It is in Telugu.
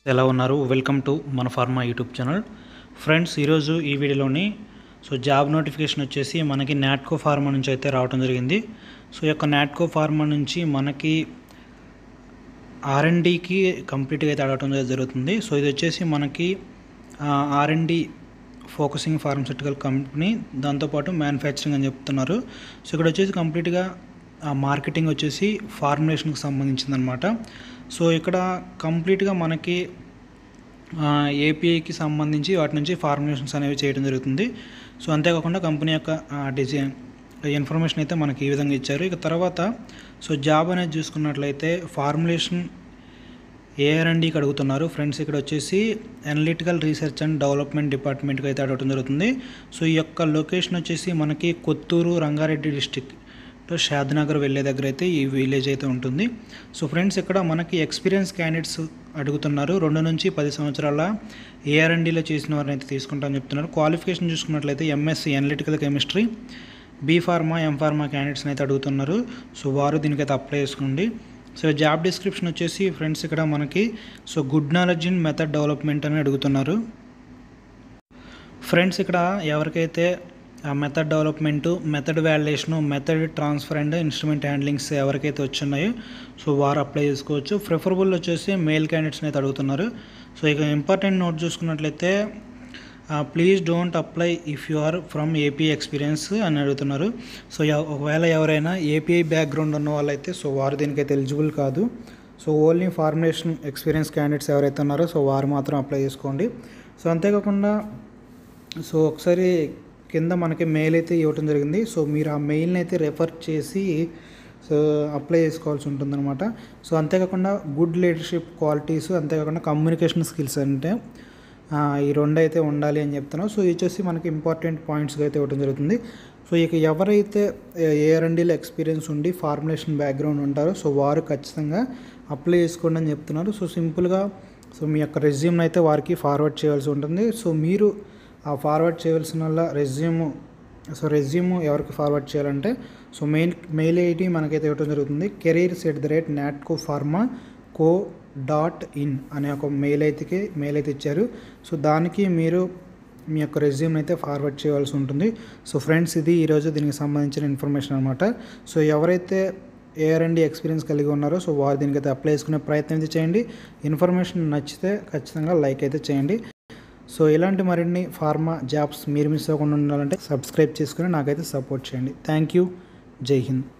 ఎలా ఉన్నారు వెల్కమ్ టు మన ఫార్మా యూట్యూబ్ ఛానల్ ఫ్రెండ్స్ ఈరోజు ఈ వీడియోలోని సో జాబ్ నోటిఫికేషన్ వచ్చేసి మనకి నాట్కో ఫార్మా నుంచి అయితే రావడం జరిగింది సో ఈ యొక్క నాట్కో ఫార్మా నుంచి మనకి ఆర్ఎండికి కంప్లీట్గా అయితే అడగటం జరుగుతుంది సో ఇది వచ్చేసి మనకి ఆర్ఎండి ఫోకసింగ్ ఫార్మస్యూటికల్ కంపెనీ దాంతోపాటు మ్యానుఫ్యాక్చరింగ్ అని చెప్తున్నారు సో ఇక్కడ వచ్చేసి కంప్లీట్గా మార్కెటింగ్ వచ్చేసి ఫార్ములేషన్కి సంబంధించిందనమాట సో ఇక్కడ కంప్లీట్గా మనకి ఏపీఐకి సంబంధించి వాటి నుంచి ఫార్ములేషన్స్ అనేవి చేయడం జరుగుతుంది సో అంతేకాకుండా కంపెనీ యొక్క డిజైన్ ఇన్ఫర్మేషన్ అయితే మనకి ఈ విధంగా ఇచ్చారు ఇక తర్వాత సో జాబ్ అనేది చూసుకున్నట్లయితే ఫార్ములేషన్ ఏఆర్ఎండికి అడుగుతున్నారు ఫ్రెండ్స్ ఇక్కడ వచ్చేసి అనలిటికల్ రీసెర్చ్ అండ్ డెవలప్మెంట్ డిపార్ట్మెంట్కి అయితే అడగడం జరుగుతుంది సో ఈ యొక్క లొకేషన్ వచ్చేసి మనకి కొత్తూరు రంగారెడ్డి డిస్టిక్ షాద్నగర్ వెళ్ళే దగ్గర అయితే ఈ విలేజ్ అయితే ఉంటుంది సో ఫ్రెండ్స్ ఇక్కడ మనకి ఎక్స్పీరియన్స్ క్యాండిడేట్స్ అడుగుతున్నారు రెండు నుంచి పది సంవత్సరాల ఏఆర్ఎండీలో చేసిన వారిని అయితే తీసుకుంటామని చెప్తున్నారు క్వాలిఫికేషన్ చూసుకున్నట్లయితే MSc analytical chemistry B pharma M pharma క్యాండిడేట్స్ని అయితే అడుగుతున్నారు సో వారు దీనికైతే అప్లై చేసుకోండి సో జాబ్ డిస్క్రిప్షన్ వచ్చేసి ఫ్రెండ్స్ ఇక్కడ మనకి so good knowledge in method development అని అడుగుతున్నారు ఫ్రెండ్స్ ఇక్కడ ఎవరికైతే method development method validation method transfer and instrument handlings ఎవరికైతే వచ్చున్నాయో సో వారు అప్లై చేసుకోవచ్చు ప్రిఫరబుల్ వచ్చేసి మేల్ క్యాండిడేట్స్ని అయితే అడుగుతున్నారు సో ఇక ఇంపార్టెంట్ నోట్ చూసుకున్నట్లయితే please don't apply if you are from AP experience అని అడుగుతున్నారు సో ఒకవేళ ఎవరైనా ఏపీఐ బ్యాక్గ్రౌండ్ ఉన్న వాళ్ళైతే సో వారు దీనికైతే ఎలిజిబుల్ కాదు so only formulation experience candidates ఎవరైతే ఉన్నారో సో వారు మాత్రం అప్లై చేసుకోండి సో అంతేకాకుండా సో ఒకసారి కింద మనకి మెయిల్ అయితే ఇవ్వటం జరిగింది సో మీరు ఆ మెయిల్ని అయితే రెఫర్ చేసి సో అప్లై చేసుకోవాల్సి ఉంటుందన్నమాట సో అంతేకాకుండా గుడ్ లీడర్షిప్ క్వాలిటీస్ అంతేకాకుండా కమ్యూనికేషన్ స్కిల్స్ అంటే ఈ రెండు అయితే ఉండాలి అని చెప్తున్నాం సో ఇది వచ్చేసి మనకి ఇంపార్టెంట్ పాయింట్స్గా అయితే ఇవ్వడం జరుగుతుంది సో ఇక ఎవరైతే ఏఆర్ఎండీలో ఎక్స్పీరియన్స్ ఉండి ఫార్ములేషన్ బ్యాక్గ్రౌండ్ ఉంటారో సో వారు ఖచ్చితంగా అప్లై చేసుకోండి అని చెప్తున్నారు సో సింపుల్గా సో మీ యొక్క రెజ్యూమ్ని అయితే వారికి ఫార్వర్డ్ చేయాల్సి ఉంటుంది సో మీరు ఆ ఫార్వర్డ్ చేయవలసిన వల్ల రెజ్యూమ్ సో రెజ్యూమ్ ఎవరికి ఫార్వర్డ్ చేయాలంటే సో మెయిన్ మెయిల్ ఐడి మనకైతే ఇవ్వడం జరుగుతుంది careers at the rate Natco pharma co dot in అనే ఒక మెయిల్ అయితే మెయిల్ అయితే ఇచ్చారు సో దానికి మీరు మీ యొక్క రెజ్యూమ్ని అయితే ఫార్వర్డ్ చేయాల్సి ఉంటుంది సో ఫ్రెండ్స్ ఇది ఈరోజు దీనికి సంబంధించిన ఇన్ఫర్మేషన్ అనమాట సో ఎవరైతే ఏఆర్ఎండి ఎక్స్పీరియన్స్ కలిగి ఉన్నారో సో వారు దీనికైతే అప్లై చేసుకునే ప్రయత్నం అయితే చేయండి ఇన్ఫర్మేషన్ నచ్చితే ఖచ్చితంగా లైక్ అయితే చేయండి సో ఇలాంటి మరిన్ని ఫార్మా జాబ్స్ మీరు మిస్ అవ్వకుండా ఉండాలంటే సబ్స్క్రైబ్ చేసుకుని నాకైతే సపోర్ట్ చేయండి థ్యాంక్ యూ జై హింద్